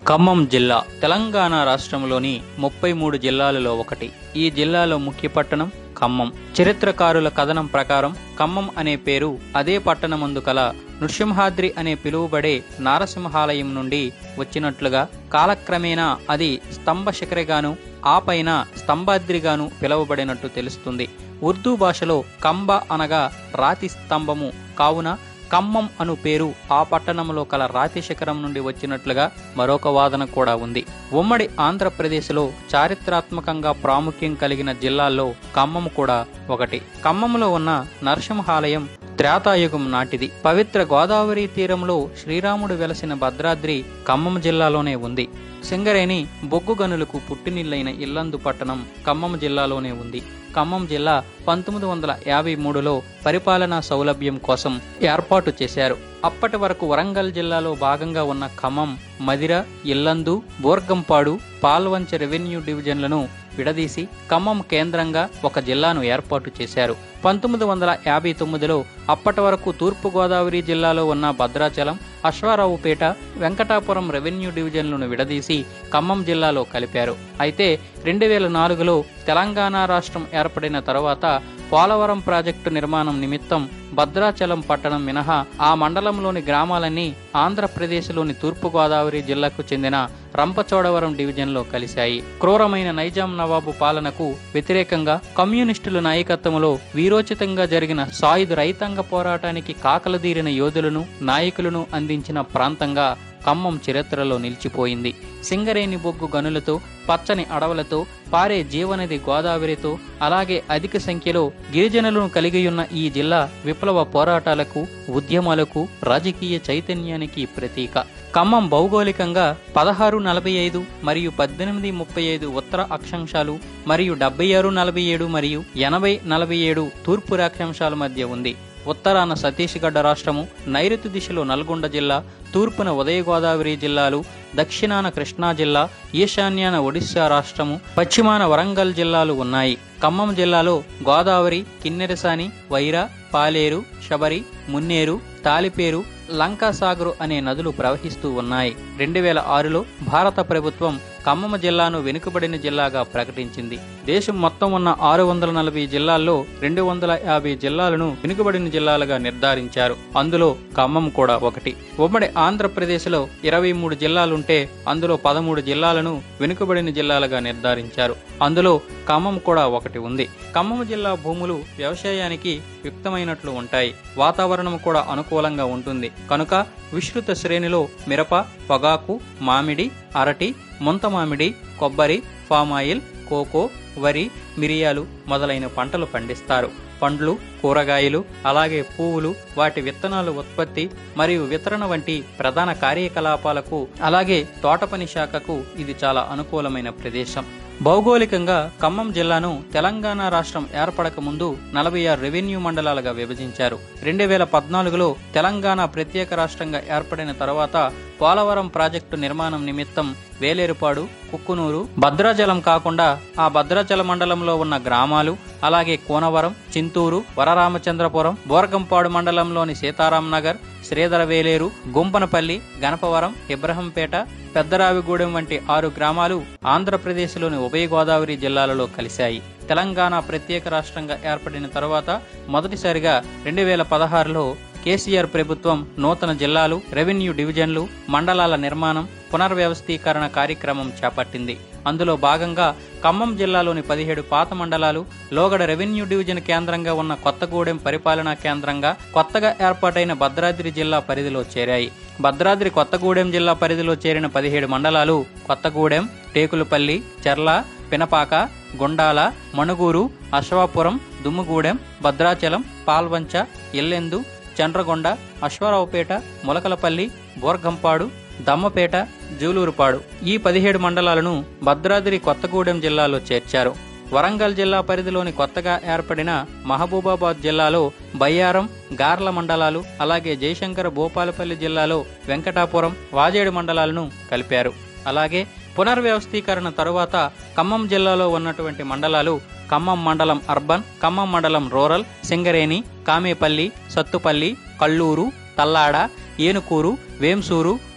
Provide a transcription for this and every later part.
ఖమ్మం జిల్లా తెలంగాణ రాష్ట్రంలోని ముప్పై మూడు జిల్లాలలో ఒకటి ఈ జిల్లాలో ముఖ్య పట్టణం ఖమ్మం చరిత్రకారుల కథనం ప్రకారం ఖమ్మం అనే పేరు అదే పట్టణమందు కల నృసింహాద్రి అనే పిలువబడే నారసింహాలయం నుండి వచ్చినట్లుగా కాలక్రమేణా అది స్తంభ శిఖరిగాను ఆ పైన స్తంభాద్రిగాను పిలువబడినట్టు తెలుస్తుంది ఉర్దూ భాషలో కంబ అనగా రాతి స్తంభము కావున ఖమ్మం అను పేరు ఆ పట్టణంలో కల రాతి శిఖరం నుండి వచ్చినట్లుగా మరొక వాదన కూడా ఉంది ఉమ్మడి ఆంధ్రప్రదేశ్లో చారిత్రాత్మకంగా ప్రాముఖ్యం కలిగిన జిల్లాల్లో ఖమ్మం కూడా ఒకటి ఖమ్మంలో ఉన్న నరసింహాలయం త్రేతాయుగం నాటిది పవిత్ర గోదావరి తీరంలో శ్రీరాముడు వెలసిన భద్రాద్రి ఖమ్మం జిల్లాలోనే ఉంది సింగరేణి బొగ్గు గనులకు పుట్టినిల్లైన ఇల్లందు పట్టణం ఖమ్మం జిల్లాలోనే ఉంది ఖమ్మం జిల్లా పంతొమ్మిది వందల యాభై మూడులో పరిపాలనా సౌలభ్యం కోసం ఏర్పాటు చేశారు అప్పటి వరకు వరంగల్ జిల్లాలో భాగంగా ఉన్న ఖమ్మం మదిర ఇల్లందు బోర్గంపాడు పాల్వంచ రెవెన్యూ డివిజన్లను విడదీసి ఖమ్మం కేంద్రంగా ఒక జిల్లాను ఏర్పాటు చేశారు పంతొమ్మిది వందల యాభై తొమ్మిదిలో అప్పటి వరకు తూర్పు గోదావరి జిల్లాలో ఉన్న భద్రాచలం అశ్వారావుపేట వెంకటాపురం రెవెన్యూ డివిజన్లను విడదీసి ఖమ్మం జిల్లాలో కలిపారు అయితే రెండు వేల నాలుగులో తెలంగాణ రాష్ట్రం ఏర్పడిన తర్వాత పోలవరం ప్రాజెక్టు నిర్మాణం నిమిత్తం భద్రాచలం పట్టణం మినహా ఆ మండలంలోని గ్రామాలన్నీ ఆంధ్రప్రదేశ్లోని తూర్పుగోదావరి జిల్లాకు చెందిన రంపచోడవరం డివిజన్లో కలిశాయి క్రూరమైన నైజాం నవాబు పాలనకు వ్యతిరేకంగా కమ్యూనిస్టుల నాయకత్వంలో వీరోచితంగా జరిగిన సాయుధ రైతాంగ పోరాటానికి కాకలదీరిన యోధులను నాయకులను అందించిన ప్రాంతంగా ఖమ్మం చరిత్రలో నిలిచిపోయింది సింగరేణి బొగ్గు గనులతో పచ్చని అడవులతో పారే జీవనది గోదావరితో అలాగే అధిక సంఖ్యలో గిరిజనులను కలిగి ఉన్న ఈ జిల్లా విప్లవ పోరాటాలకు ఉద్యమాలకు రాజకీయ చైతన్యానికి ప్రతీక ఖమ్మం భౌగోళికంగా పదహారు నలభై ఐదు మరియు పద్దెనిమిది ముప్పై ఐదు ఉత్తర అక్షాంశాలు మరియు డెబ్బై ఆరు నలభై ఏడు మరియు ఎనభై నలభై ఏడు తూర్పు అక్షాంశాల మధ్య ఉంది ఉత్తరాన సతీష్గఢ రాష్ట్రము నైరుతి దిశలో నల్గొండ జిల్లా తూర్పున ఉదయ గోదావరి జిల్లాలు దక్షిణాన కృష్ణా జిల్లా ఈశాన్యాన ఒడిశా రాష్ట్రము పశ్చిమాన వరంగల్ జిల్లాలు ఉన్నాయి ఖమ్మం జిల్లాలో గోదావరి కిన్నెరసాని వైరా పాలేరు శబరి మున్నేరు తాలిపేరు లంకాసాగరు అనే నదులు ప్రవహిస్తూ ఉన్నాయి రెండు వేల ఆరులో భారత ప్రభుత్వం ఖమ్మం జిల్లాను వెనుకబడిన జిల్లాగా ప్రకటించింది దేశం మొత్తం ఉన్న ఆరు వందల నలభై జిల్లాల్లో రెండు వందల యాభై జిల్లాలను వెనుకబడిన జిల్లాలుగా నిర్ధారించారు అందులో ఖమ్మం కూడా ఒకటి ఉమ్మడి ఆంధ్రప్రదేశ్లో ఇరవై మూడు జిల్లాలుంటే అందులో పదమూడు జిల్లాలను వెనుకబడిన జిల్లాలుగా నిర్ధారించారు అందులో ఖమ్మం కూడా ఒకటి ఉంది ఖమ్మం జిల్లా భూములు వ్యవసాయానికి యుక్తమైనట్లు ఉంటాయి వాతావరణం కూడా అనుకూలంగా ఉంటుంది కనుక విస్తృత శ్రేణిలో మిరప పొగాకు మామిడి అరటి ముంత మామిడి కొబ్బరి పామాయిల్ కోకో వరి మిరియాలు మొదలైన పంటలు పండిస్తారు పండ్లు కూరగాయలు అలాగే పువ్వులు వాటి విత్తనాలు ఉత్పత్తి మరియు వితరణ వంటి ప్రధాన కార్యకలాపాలకు అలాగే తోటపని శాఖకు ఇది చాలా అనుకూలమైన ప్రదేశం భౌగోళికంగా ఖమ్మం జిల్లాను తెలంగాణ రాష్ట్రం ఏర్పడక ముందు నలభై ఆరు రెవెన్యూ మండలాలుగా విభజించారు రెండు వేల పద్నాలుగులో తెలంగాణ ప్రత్యేక రాష్ట్రంగా ఏర్పడిన తర్వాత పోలవరం ప్రాజెక్టు నిర్మాణం నిమిత్తం వేలేరుపాడు కుక్కునూరు భద్రాచలం కాకుండా ఆ భద్రాచల మండలంలో ఉన్న గ్రామాలు అలాగే కోనవరం చింతూరు వరరామచంద్రపురం బోర్గంపాడు మండలంలోని సీతారాం నగర్ శ్రీధర వేలేరు గుంపనపల్లి గణపవరం ఇబ్రహంపేట పెద్దరావిగూడెం వంటి ఆరు గ్రామాలు ఆంధ్రప్రదేశ్లోని ఉభయ గోదావరి జిల్లాలలో కలిశాయి తెలంగాణ ప్రత్యేక రాష్ట్రంగా ఏర్పడిన తర్వాత మొదటిసారిగా రెండు వేల పదహారులో కేసీఆర్ ప్రభుత్వం నూతన జిల్లాలు రెవెన్యూ డివిజన్లు మండలాల నిర్మాణం పునర్వ్యవస్థీకరణ కార్యక్రమం చేపట్టింది అందులో భాగంగా ఖమ్మం జిల్లాలోని పదిహేడు పాత మండలాలు లోగడ రెవెన్యూ డివిజన్ కేంద్రంగా ఉన్న కొత్తగూడెం పరిపాలనా కేంద్రంగా కొత్తగా ఏర్పాటైన భద్రాద్రి జిల్లా పరిధిలో చేరాయి భద్రాద్రి కొత్తగూడెం జిల్లా పరిధిలో చేరిన పదిహేడు మండలాలు కొత్తగూడెం టేకులపల్లి చెర్ల పినపాక గుండాల మణుగూరు అశ్వాపురం దుమ్ముగూడెం భద్రాచలం పాల్వంచ ఎల్లెందు చండ్రగొండ అశ్వారావుపేట ములకలపల్లి బోర్గంపాడు దమ్మపేట జూలూరుపాడు ఈ పదిహేడు మండలాలను భద్రాద్రి కొత్తగూడెం జిల్లాలో చేర్చారు వరంగల్ జిల్లా పరిధిలోని కొత్తగా ఏర్పడిన మహబూబాబాద్ జిల్లాలో బయ్యారం గార్ల మండలాలు అలాగే జయశంకర భూపాలపల్లి జిల్లాలో వెంకటాపురం వాజేడు మండలాలను కలిపారు అలాగే పునర్వ్యవస్థీకరణ తరువాత ఖమ్మం జిల్లాలో ఉన్నటువంటి మండలాలు ఖమ్మం మండలం అర్బన్ ఖమ్మం మండలం రూరల్ సింగరేణి కామేపల్లి సత్తుపల్లి కల్లూరు తల్లాడ ఏనుకూరు వేంసూరు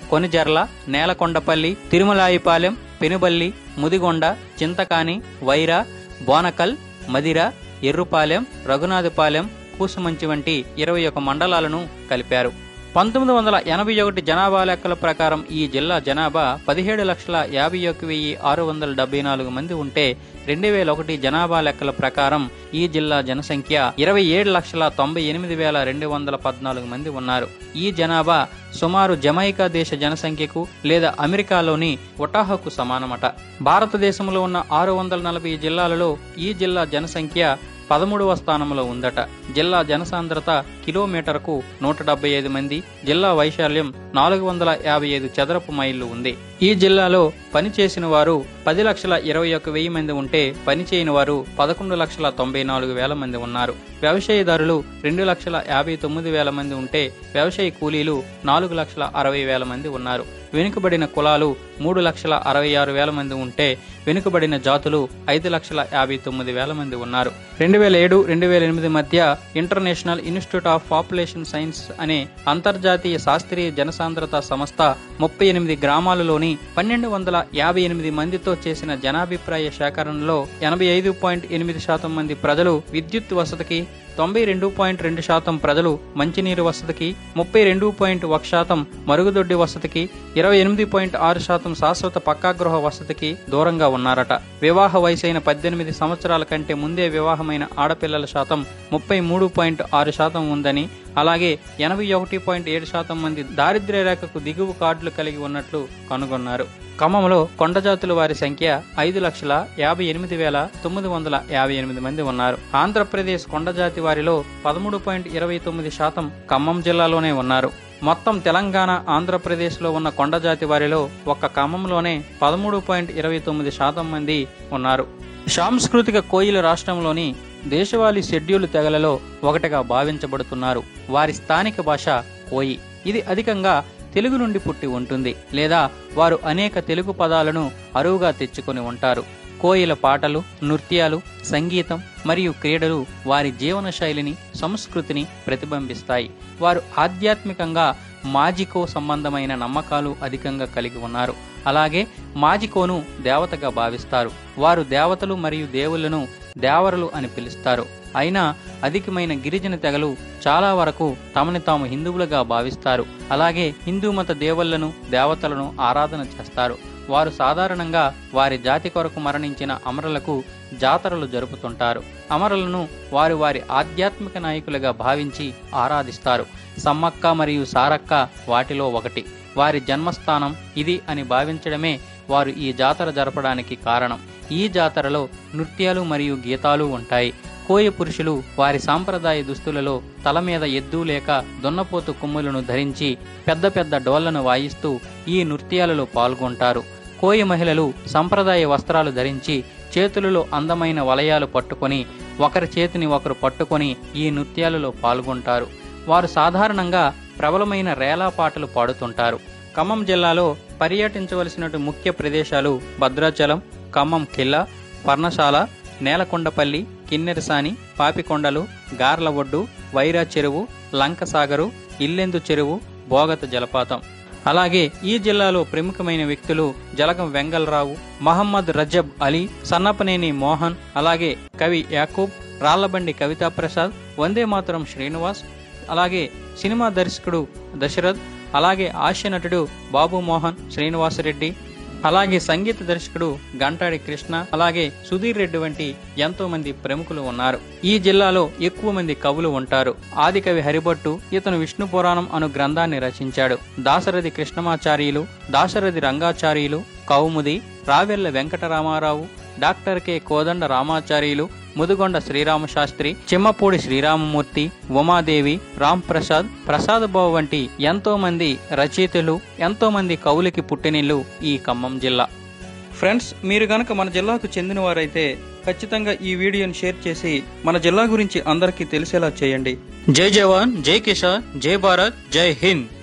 కొనిజర్ల నేలకొండపల్లి తిరుమలాయిపాలెం పెనుబల్లి ముదిగొండ చింతకాని వైరా బోనకల్ మదిర ఎర్రుపాలెం రఘునాథపాలెం కూసుమంచి వంటి ఇరవై ఒక మండలాలను కలిపారు పంతొమ్మిది వందల ఎనభై ఒకటి జనాభా లెక్కల ప్రకారం ఈ జిల్లా జనాభా పదిహేడు లక్షల యాభై ఒక వెయ్యి ఆరు వందల డెబ్బై నాలుగు మంది ఉంటే రెండు వేల ఒకటి జనాభా లెక్కల ప్రకారం ఈ జిల్లా జనసంఖ్య ఇరవై ఏడు లక్షల తొంభై ఎనిమిది వేల రెండు వందల పద్నాలుగు మంది ఉన్నారు ఈ జనాభా సుమారు జమైకా దేశ జనసంఖ్యకు లేదా అమెరికాలోని ఒటాహకు సమానమట భారతదేశంలో ఉన్న ఆరు వందల నలభై జిల్లాలలో ఈ జిల్లా జనసంఖ్య పదమూడవ స్థానంలో ఉందట జిల్లా జనసాంద్రత కిలోమీటర్కు నూట డెబ్బై ఐదు మంది జిల్లా వైశాల్యం నాలుగు వందల యాభై ఐదు చదరపు మైళ్ళు ఉంది ఈ జిల్లాలో పనిచేసిన వారు పది లక్షల ఇరవై ఒక్క వెయ్యి మంది ఉంటే పనిచేయని వారు పదకొండు లక్షల తొంభై నాలుగు వేల మంది ఉన్నారు వ్యవసాయదారులు రెండు లక్షల యాభై తొమ్మిది వేల మంది ఉంటే వ్యవసాయ కూలీలు నాలుగు లక్షల అరవై వేల మంది ఉన్నారు వెనుకబడిన కులాలు మూడు లక్షల అరవై ఆరు వేల మంది ఉంటే వెనుకబడిన జాతులు ఐదు లక్షల యాభై తొమ్మిది వేల మంది ఉన్నారు రెండు వేల ఏడు రెండు వేల ఎనిమిది మధ్య international institute of population science అనే అంతర్జాతీయ శాస్త్రీయ జనసాంద్రత సంస్థ ముప్పై ఎనిమిది గ్రామాలలోని పన్నెండు వందల యాభై ఎనిమిది మందితో చేసిన జనాభిప్రాయ సేకరణలో ఎనభై ఐదు పాయింట్ ఎనిమిది శాతం మంది ప్రజలు విద్యుత్ వసతికి తొంభై రెండు పాయింట్ రెండు శాతం ప్రజలు మంచినీరు వసతికి ముప్పై రెండు పాయింట్ ఒక శాతం మరుగుదొడ్డి వసతికి ఇరవై ఎనిమిది పాయింట్ ఆరు శాతం శాశ్వత పక్కాగృహ వసతికి దూరంగా ఉన్నారట వివాహ వయసైన పద్దెనిమిది సంవత్సరాల కంటే ముందే వివాహమైన ఆడపిల్లల శాతం ముప్పై మూడు పాయింట్ ఆరు శాతం ఉందని అలాగే ఎనభై ఒకటి పాయింట్ ఏడు శాతం మంది దారిద్ర్య రేఖకు దిగువ కార్డులు కలిగి ఉన్నట్లు కనుగొన్నారు ఖమ్మంలో కొండజాతుల వారి సంఖ్య ఐదు లక్షల యాభై ఎనిమిది వేల తొమ్మిది వందల యాభై ఎనిమిది మంది ఉన్నారు ఆంధ్రప్రదేశ్ కొండజాతి వారిలో పదమూడు పాయింట్ ఇరవై తొమ్మిది శాతం ఖమ్మం జిల్లాలోనే ఉన్నారు మొత్తం తెలంగాణ ఆంధ్రప్రదేశ్లో ఉన్న కొండజాతి వారిలో ఒక్క ఖమ్మంలోనే పదమూడు పాయింట్ ఇరవై తొమ్మిది శాతం మంది ఉన్నారు సాంస్కృతిక కోయిల రాష్ట్రంలోని దేశవాళీ షెడ్యూల్ తెగలలో ఒకటిగా భావించబడుతున్నారు వారి స్థానిక భాష కోయి ఇది అధికంగా తెలుగు నుండి పుట్టి ఉంటుంది లేదా వారు అనేక తెలుగు పదాలను అరువుగా తెచ్చుకొని ఉంటారు కోయిల పాటలు నృత్యాలు సంగీతం మరియు క్రీడలు వారి జీవన శైలిని సంస్కృతిని ప్రతిబింబిస్తాయి వారు ఆధ్యాత్మికంగా మాజికో సంబంధమైన నమ్మకాలు అధికంగా కలిగి ఉన్నారు అలాగే మాజికోను దేవతగా భావిస్తారు వారు దేవతలు మరియు దేవుళ్లను దేవరలు అని పిలుస్తారు అయినా అధికమైన గిరిజన తెగలు చాలా వరకు తమని తాము హిందువులుగా భావిస్తారు అలాగే హిందూ మత దేవుళ్లను దేవతలను ఆరాధన చేస్తారు వారు సాధారణంగా వారి జాతి కొరకు మరణించిన అమరులకు జాతరలు జరుపుతుంటారు అమరులను వారు వారి ఆధ్యాత్మిక నాయకులుగా భావించి ఆరాధిస్తారు సమ్మక్క మరియు సారక్క వాటిలో ఒకటి వారి జన్మస్థానం ఇది అని భావించడమే వారు ఈ జాతర జరపడానికి కారణం ఈ జాతరలో నృత్యాలు మరియు గీతాలు ఉంటాయి కోయ పురుషులు వారి సాంప్రదాయ దుస్తులలో తల మీద ఎద్దు లేక దున్నపోతు కొమ్ములను ధరించి పెద్ద పెద్ద డోళ్లను వాయిస్తూ ఈ నృత్యాలలో పాల్గొంటారు కోయ మహిళలు సంప్రదాయ వస్త్రాలు ధరించి చేతులలో అందమైన వలయాలు పట్టుకొని ఒకరి చేతిని ఒకరు పట్టుకొని ఈ నృత్యాలలో పాల్గొంటారు వారు సాధారణంగా ప్రబలమైన రేలా పాటలు పాడుతుంటారు ఖమ్మం జిల్లాలో పర్యటించవలసిన ముఖ్య ప్రదేశాలు భద్రాచలం ఖమ్మం కిల్లా పర్ణశాల నేలకొండపల్లి కిన్నెరసాని పాపికొండలు గార్ల ఒడ్డు వైరా చెరువు లంకసాగరు ఇల్లెందు చెరువు బోగత జలపాతం అలాగే ఈ జిల్లాలో ప్రముఖమైన వ్యక్తులు జలగం వెంగళరావు మహమ్మద్ రజబ్ అలీ సన్నపనేని మోహన్ అలాగే కవి యాకూబ్ రాళ్లబండి కవితా ప్రసాద్ వందే మాతరం శ్రీనివాస్ అలాగే సినిమా దర్శకుడు దశరథ్ అలాగే హాస్య నటుడు బాబు మోహన్ శ్రీనివాసరెడ్డి అలాగే సంగీత దర్శకుడు గంటాడి కృష్ణ అలాగే సుధీర్ రెడ్డి వంటి ఎంతో మంది ప్రముఖులు ఉన్నారు ఈ జిల్లాలో ఎక్కువ మంది కవులు ఉంటారు ఆదికవి హరిభట్టు ఇతను విష్ణు పురాణం అను గ్రంథాన్ని రచించాడు దాశరథి కృష్ణమాచార్యులు దాశరథి రంగాచార్యులు కౌముది రావెల్ల వెంకటరామారావు డాక్టర్ కె కోదండ రామాచార్యులు ముదుగొండ శ్రీరామశాస్త్రి చిమ్మపూడి శ్రీరామమూర్తి ఉమాదేవి రామ్ ప్రసాద్ ప్రసాద్ బాబు వంటి ఎంతో మంది రచయితలు ఎంతో మంది కవులకి పుట్టినిల్లు ఈ ఖమ్మం జిల్లా ఫ్రెండ్స్ మీరు గనక మన జిల్లాకు చెందిన వారైతే ఖచ్చితంగా ఈ వీడియోని షేర్ చేసి మన జిల్లా గురించి అందరికీ తెలిసేలా చేయండి జై జవాన్ జై కిసాన్ జై భారత్ జై హింద్